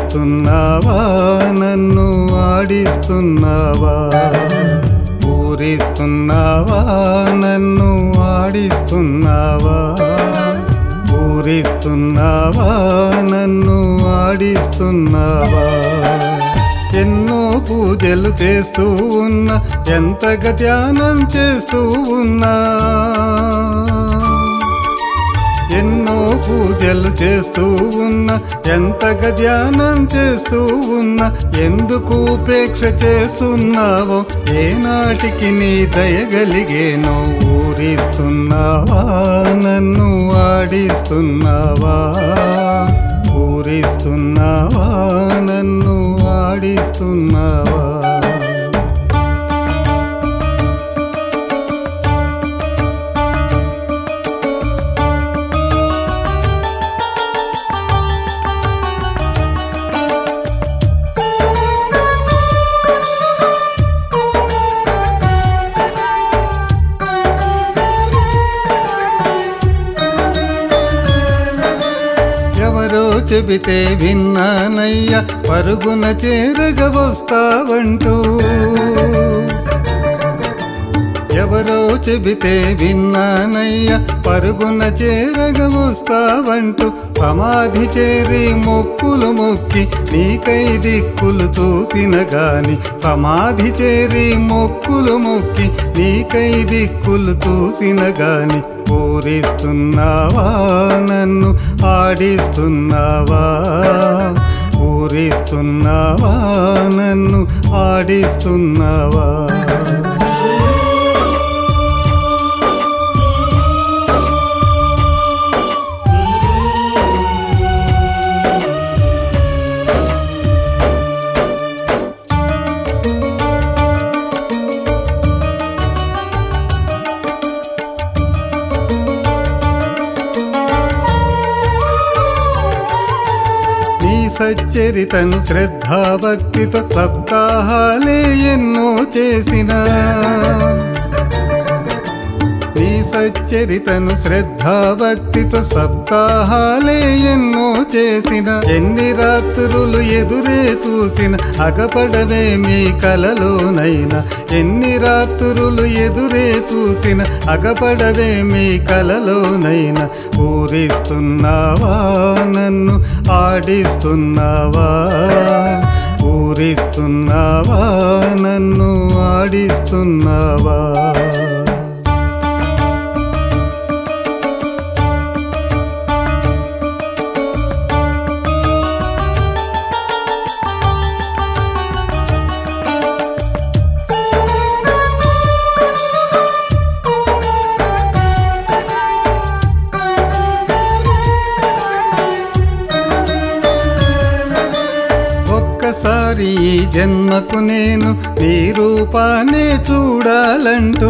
ఊరిస్తున్నావా నన్ను ఆడిస్తున్నావా ఊరిస్తున్నావా నన్ను ఆడిస్తున్నావా ఊరిస్తున్నావా నన్ను ఆడిస్తున్నావా ఎన్నో పూజలు చేస్తూ ఉన్నా ఎంతగా ధ్యానం చేస్తూ ఉన్నా ఎన్నో పూజలు చేస్తూ ఉన్నా ఎంతగా ధ్యానం చేస్తూ ఉన్నా ఎందుకు ఉపేక్ష చేస్తున్నావో ఏనాటికి నీ దయగలిగేనో ఊరిస్తున్నావా నన్ను ఆడిస్తున్నావా ఊరిస్తున్నావా నన్ను ఆడిస్తున్నావా ఎవరో చెబితే విన్నానయ్య పరుగున చేరగ వస్తావంటూ ఎవరో చెబితే విన్నానయ్య పరుగున చేరగ వస్తావంటూ సమాధి చేరి మొక్కులు మొక్కి నీకై దిక్కులు చూసిన గాని సమాధి చేరి మొక్కులు మొక్కి నీకై దిక్కులు చూసిన గాని పూరిస్తున్నావా నన్ను ఆడిస్తున్నావా పూరిస్తున్నావా నన్ను ఆడిస్తున్నావా నీ సచ్చరితను శ్రద్ధాభక్తితో సప్తాహాలే ఎన్నో చేసిన నీ సచ్చరితను శ్రద్ధాభక్తితో సప్తాహాలే ఎన్నో చేసిన ఎన్ని రాత్రులు ఎదురే చూసిన అగపడవే మీ కలలోనైనా ఎన్ని రాత్రులు ఎదురే చూసిన అగపడవే మీ కలలోనైనా ఊరిస్తున్నావా నన్ను ఆడిస్తున్నావా ఊరిస్తున్నావా నన్ను ఆడిస్తున్నావా ఒక్కసారి ఈ జన్మకు నేను నీ రూపాన్ని చూడాలంటూ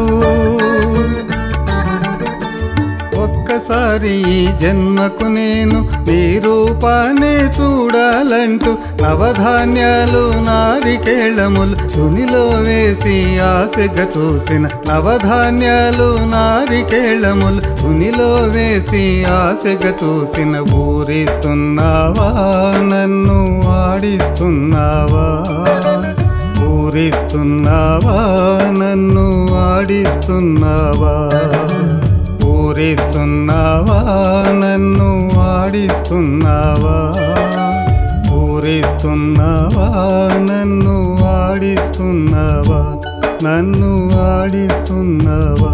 ఒక్కసారి ఈ జన్మకు నేను నీ రూపాన్ని చూడాలంటూ నవధాన్యాలు నారికేళములు తునిలో వేసి ఆశగా చూసిన నవధాన్యాలు నారికేళములు తునిలో వేసి ఆశగా చూసిన ఊరిస్తున్నావా నన్ను ఆడిస్తున్నావా ఊరిస్తున్నావా నన్ను ఆడిస్తున్నావా ఊరిస్తున్నావా నన్ను ఆడిస్తున్నావా ఊరిస్తున్నావా నన్ను ఆడిస్తున్నావా నన్ను ఆడిస్తున్నావా